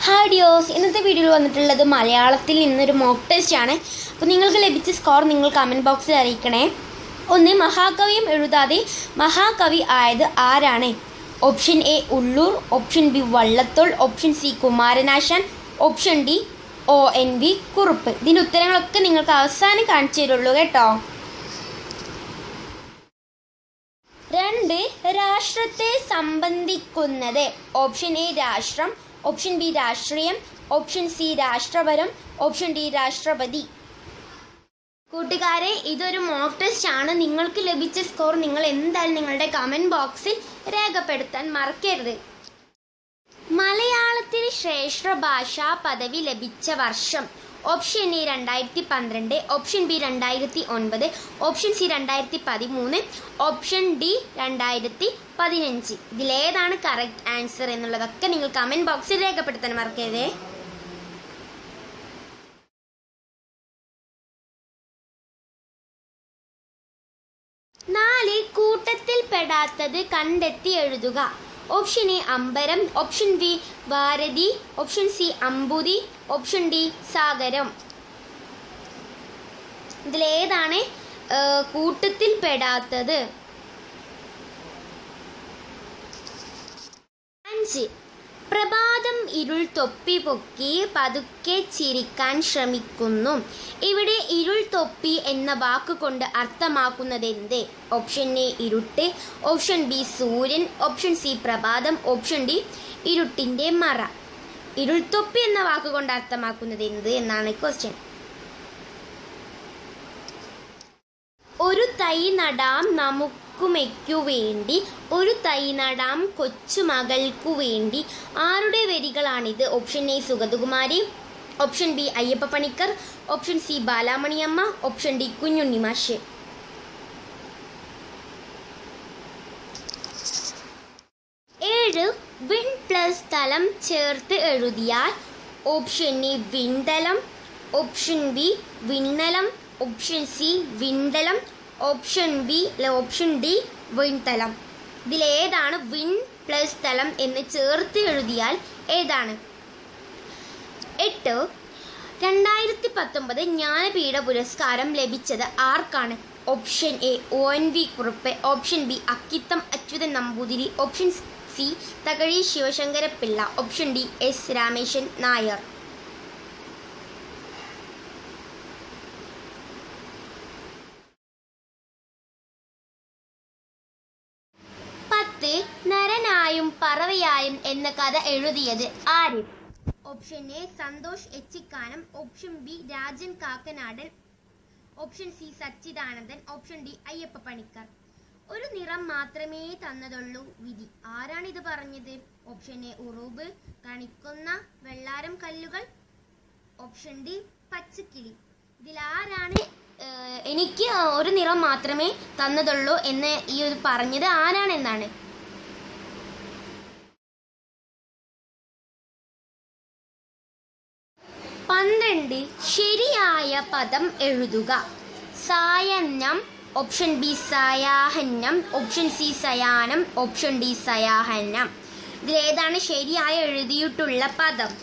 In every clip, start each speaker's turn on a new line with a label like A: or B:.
A: hi ഡിയോസ് ഇന്നത്തെ വീഡിയോയിൽ വന്നിട്ടുള്ളത് മലയാളത്തിൽ നിന്നൊരു മോക്ക് ടെസ്റ്റ് ആണ് അപ്പോൾ നിങ്ങൾക്ക് ലഭിച്ച സ്കോർ നിങ്ങൾ കമൻറ്റ് ബോക്സിൽ അറിയിക്കണേ ഒന്ന് മഹാകവിയും എഴുതാതെ മഹാകവി ആയത് ആരാണ് option A Ulloor option B Vallathol option C Kumaranasan option D O N V Kurup ഇതിൻ്റെ ഉത്തരങ്ങളൊക്കെ നിങ്ങൾക്ക് അവസാനം കാണിച്ചു തരുള്ളൂ കേട്ടോ രണ്ട് രാഷ്ട്രത്തെ സംബന്ധിക്കുന്നത് ഓപ്ഷൻ എ രാഷ്ട്രം ഓപ്ഷൻ ബി രാഷ്ട്രീയം ഓപ്ഷൻ സി രാഷ്ട്രപരം ഓപ്ഷൻ ഡി രാഷ്ട്രപതി കൂട്ടുകാരെ ഇതൊരു മോക്ക് ടെസ്റ്റ് ആണ് നിങ്ങൾക്ക് ലഭിച്ച സ്കോർ നിങ്ങൾ എന്തായാലും നിങ്ങളുടെ കമൻറ്റ് ബോക്സിൽ രേഖപ്പെടുത്താൻ മറക്കരുത് മലയാളത്തിന് ശ്രേഷ്ഠ ഭാഷാ പദവി ലഭിച്ച വർഷം ഓപ്ഷൻ എ രണ്ടായിരത്തി പന്ത്രണ്ട് ഓപ്ഷൻ ബി രണ്ടായിരത്തി ഒൻപത് ഓപ്ഷൻ സി രണ്ടായിരത്തി പതിമൂന്ന് ഓപ്ഷൻ ഡി രണ്ടായിരത്തി പതിനഞ്ച് ഇതിലേതാണ് കറക്റ്റ് ആൻസർ എന്നുള്ളതൊക്കെ നിങ്ങൾ കമൻറ്റ് ബോക്സിൽ രേഖപ്പെടുത്താൻ മറക്കരുതേ നാല് കൂട്ടത്തിൽ പെടാത്തത് കണ്ടെത്തി എഴുതുക ഓപ്ഷൻ എ അമ്പരം ഓപ്ഷൻ ബി ഭാരതി ഓപ്ഷൻ സി അമ്പുതി ഓപ്ഷൻ ഡി സാഗരം ഇതിലേതാണ് ഏഹ്, കൂട്ടത്തിൽ പെടാത്തത് അഞ്ച് പ്രഭാതം ഇരുൾ തൊപ്പി പൊക്കി പതുക്കെ ചിരിക്കാൻ ശ്രമിക്കുന്നു ഇവിടെ ഇരുൾ തൊപ്പി എന്ന വാക്കുകൊണ്ട് അർത്ഥമാക്കുന്നത് എന്ത് ഓപ്ഷൻ എ ഇരുട്ട് ഓപ്ഷൻ ബി സൂര്യൻ ഓപ്ഷൻ സി പ്രഭാതം ഓപ്ഷൻ ഡി ഇരുട്ടിൻ്റെ മറ ഇരുൾ തൊപ്പി എന്ന വാക്കുകൊണ്ട് അർത്ഥമാക്കുന്നത് എന്ത് എന്നാണ് ക്വസ്റ്റ്യൻ ഒരു തൈ നടാം നമുക്കുമയ്ക്കു വേണ്ടി ഒരു തൈ നടാം കൊച്ചുമകൾക്കു വേണ്ടി ആരുടെ വരികളാണിത് option A Sugathakumari option B Ayyappa Panicker option C Balamaniamma option D Kunjunni Mash ഏഴ് വിൺ പ്ലസ് സ്ഥലം ചേർത്ത് എഴുതിയാൽ ഓപ്ഷൻ എ വിണ്ടലം ഓപ്ഷൻ ബി വിണ്ണലം ഓപ്ഷൻ സി വിണ്ടലം ഓപ്ഷൻ ബി അല്ല ഓപ്ഷൻ ഡി വിൺതലം ഇതിലേതാണ് വിൺ പ്ലസ് സ്ഥലം എന്ന് ചേർത്ത് എഴുതിയാൽ ഏതാണ് എട്ട് രണ്ടായിരത്തി പത്തൊമ്പത് ജ്ഞാനപീഠ പുരസ്കാരം ലഭിച്ചത് ആർക്കാണ് option A O N V Kurup option B Akkitham Achuthan Namboothiri option C Thakazhi Sivasankarapillai option D S Rameshan Nair പത്ത് നരനായും പറവയായും എന്ന കഥ എഴുതിയത് ആര് option A Santhosh Echikkanam option B Rajan Kakkanadan option C Sachidanandan option D Ayyappa Panicker ഒരു നിറം മാത്രമേ തന്നതുള്ളൂ വിധി ആരാണ് ഇത് പറഞ്ഞത് ഓപ്ഷൻ എ ഉറൂബ് കണിക്കുന്ന വെള്ളാരം കല്ലുകൾ ഓപ്ഷൻ ഡി പച്ചക്കിളി ഇതിലാരാണ് ഏഹ്, എനിക്ക് ഒരു നിറം മാത്രമേ തന്നതുള്ളൂ എന്ന് ഈ ഒരു പറഞ്ഞത് ആരാണെന്നാണ് പന്ത്രണ്ട് ശരിയായ പദം എഴുതുക സായന്നം ഓപ്ഷൻ ബി സയാഹന്നം ഓപ്ഷൻ സി സയാനം ഓപ്ഷൻ ഡി സയാഹന്നം ഇതിലേതാണ് ശരിയായ എഴുതിയിട്ടുള്ള പദം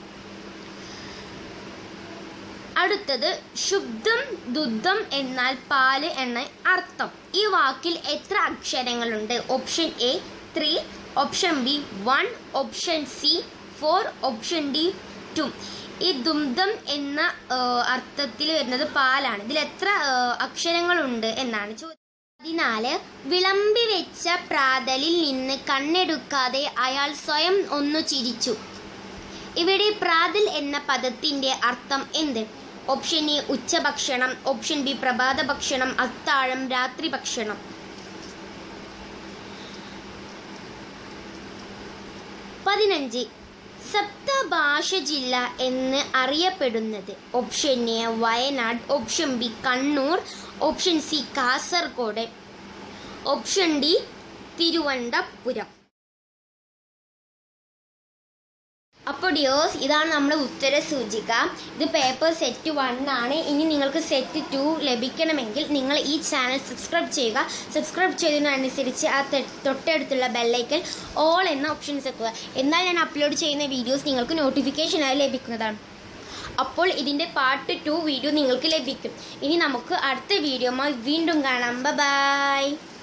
A: അടുത്തത് ശുദ്ധം ദുദ്ധം എന്നാൽ പാല് എന്ന അർത്ഥം ഈ വാക്കിൽ എത്ര അക്ഷരങ്ങളുണ്ട് option A three option B one option C four option D two ഈ ദുംദം എന്ന ഏഹ്, അർത്ഥത്തിൽ വരുന്നത് പാലാണ് ഇതിൽ എത്ര ഏഹ്, അക്ഷരങ്ങളുണ്ട് എന്നാണ് ചോദ്യം പതിനാല് വിളമ്പി വെച്ച പ്രാതലിൽ നിന്ന് കണ്ണെടുക്കാതെ അയാൾ സ്വയം ഒന്നു ചിരിച്ചു ഇവിടെ പ്രാതൽ എന്ന പദത്തിന്റെ അർത്ഥം എന്ത് ഓപ്ഷൻ എ ഉച്ചഭക്ഷണം ഓപ്ഷൻ ബി പ്രഭാത ഭക്ഷണം അത്താഴം രാത്രി ഭക്ഷണം പതിനഞ്ച് സപ്തഭാഷ ജില്ല എന്ന് അറിയപ്പെടുന്നത് option A Wayanad option B Kannur option C Kasaragod option D Thiruvananthapuram അപ്പോൾ ഡിയോസ് ഇതാണ് നമ്മുടെ ഉത്തര സൂചിക ഇത് പേപ്പർ സെറ്റ് വൺ ആണ് ഇനി നിങ്ങൾക്ക് സെറ്റ് ടു ലഭിക്കണമെങ്കിൽ നിങ്ങൾ ഈ ചാനൽ സബ്സ്ക്രൈബ് ചെയ്യുക സബ്സ്ക്രൈബ് ചെയ്തതിനനുസരിച്ച് ആ തെ- തൊട്ടടുത്തുള്ള ബെല്ലൈക്കൽ ഓൾ എന്ന ഓപ്ഷൻ വെക്കുക എന്നാൽ ഞാൻ അപ്ലോഡ് ചെയ്യുന്ന വീഡിയോസ് നിങ്ങൾക്ക് നോട്ടിഫിക്കേഷനായി ലഭിക്കുന്നതാണ് അപ്പോൾ ഇതിൻ്റെ പാർട്ട് ടു വീഡിയോ നിങ്ങൾക്ക് ലഭിക്കും ഇനി നമുക്ക് അടുത്ത വീഡിയോമായി വീണ്ടും കാണാം ബൈ